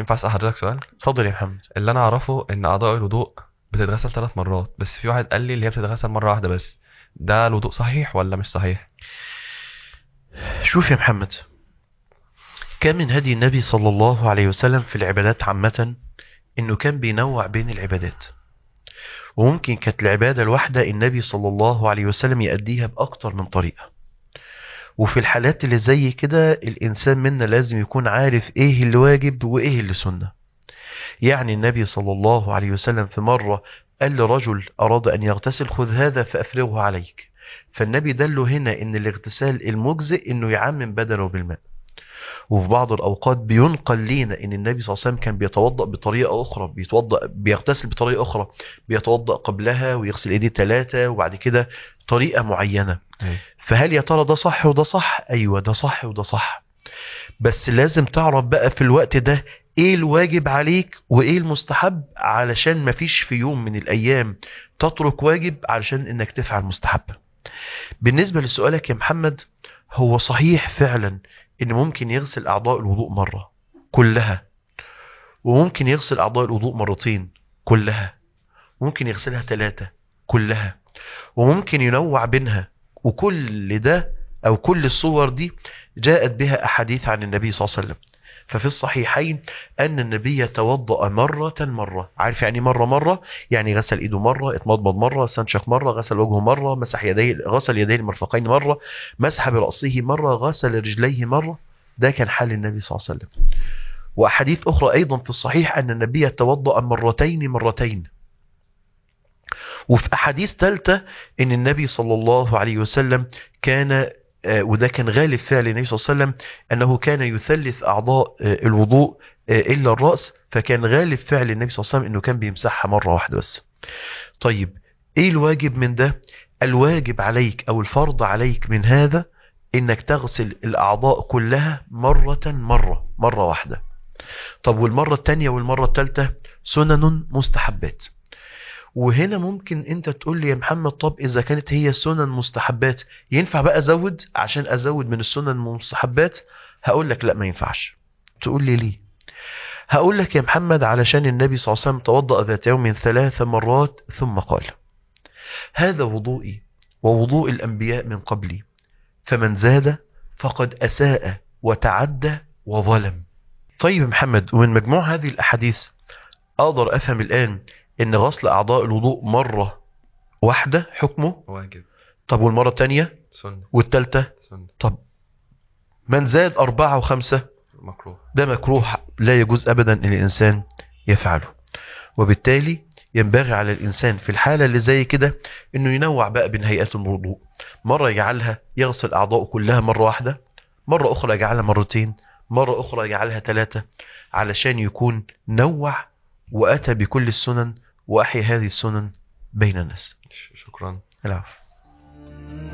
ينفع اسال حضرتك سؤال اتفضل يا محمد اللي انا اعرفه ان اعضاء الوضوء بتتغسل ثلاث مرات بس في واحد قال لي اللي هي بتتغسل مره واحده بس ده الوضوء صحيح ولا مش صحيح شوف يا محمد كان من هدي النبي صلى الله عليه وسلم في العبادات عامة انه كان بينوع بين العبادات وممكن كانت العبادة الواحدة النبي صلى الله عليه وسلم يأديها بأكتر من طريقة وفي الحالات اللي زي كده الإنسان منا لازم يكون عارف إيه اللي واجب وإيه اللي سنة يعني النبي صلى الله عليه وسلم في مرة قال لرجل أراد أن يغتسل خذ هذا فأفرغه عليك فالنبي دله هنا إن الاغتسال المجزئ إنه يعمم بدنه بالماء وفي بعض الأوقات بينقل لينا إن النبي صلى الله عليه وسلم كان بيتوضأ بطريقة أخرى بيتوضأ بيغتسل بطريقة أخرى بيتوضأ قبلها ويغسل إيديه ثلاثة وبعد كده طريقة معينة فهل يا ترى ده صح وده صح ايوه ده صح وده صح بس لازم تعرف بقى في الوقت ده ايه الواجب عليك وايه المستحب علشان مفيش في يوم من الايام تترك واجب علشان انك تفعل مستحب بالنسبة لسؤالك يا محمد هو صحيح فعلا ان ممكن يغسل اعضاء الوضوء مرة كلها وممكن يغسل اعضاء الوضوء مرتين كلها ممكن يغسلها ثلاثة كلها وممكن ينوع بينها وكل ده او كل الصور دي جاءت بها احاديث عن النبي صلى الله عليه وسلم ففي الصحيحين ان النبي توضأ مرة مرة عارف يعني مرة مرة يعني غسل ايده مرة اتمضمض مرة استنشق مرة غسل وجهه مرة مسح يديه غسل يديه المرفقين مرة مسح برأسه مرة غسل رجليه مرة ده كان حال النبي صلى الله عليه وسلم واحاديث اخرى ايضا في الصحيح ان النبي توضأ مرتين مرتين وفي أحاديث ثالثة إن النبي صلى الله عليه وسلم كان وده كان غالب فعل النبي صلى الله عليه وسلم أنه كان يثلث أعضاء الوضوء إلا الرأس فكان غالب فعل النبي صلى الله عليه وسلم أنه كان بيمسحها مرة واحدة بس طيب إيه الواجب من ده الواجب عليك أو الفرض عليك من هذا إنك تغسل الأعضاء كلها مرة مرة مرة واحدة طب والمرة الثانية والمرة الثالثة سنن مستحبات وهنا ممكن انت تقول لي يا محمد طب اذا كانت هي السنن مستحبات ينفع بقى ازود عشان ازود من السنن المستحبات هقول لك لا ما ينفعش تقول لي ليه هقول لك يا محمد علشان النبي صلى الله عليه وسلم توضأ ذات يوم ثلاث مرات ثم قال هذا وضوئي ووضوء الأنبياء من قبلي فمن زاد فقد أساء وتعدى وظلم طيب محمد ومن مجموع هذه الأحاديث أقدر أفهم الآن ان غسل اعضاء الوضوء مرة واحدة حكمه واجب طب والمرة التانية سنة والتالتة سنة طب من زاد اربعة وخمسة مكروه ده مكروه لا يجوز ابدا ان الانسان يفعله وبالتالي ينبغي على الانسان في الحالة اللي زي كده انه ينوع بقى بين هيئات الوضوء مرة يجعلها يغسل اعضاءه كلها مرة واحدة مرة اخرى يجعلها مرتين مرة اخرى يجعلها ثلاثة علشان يكون نوع واتى بكل السنن وأحيا هذه السنن بين الناس ش- شكرا العفو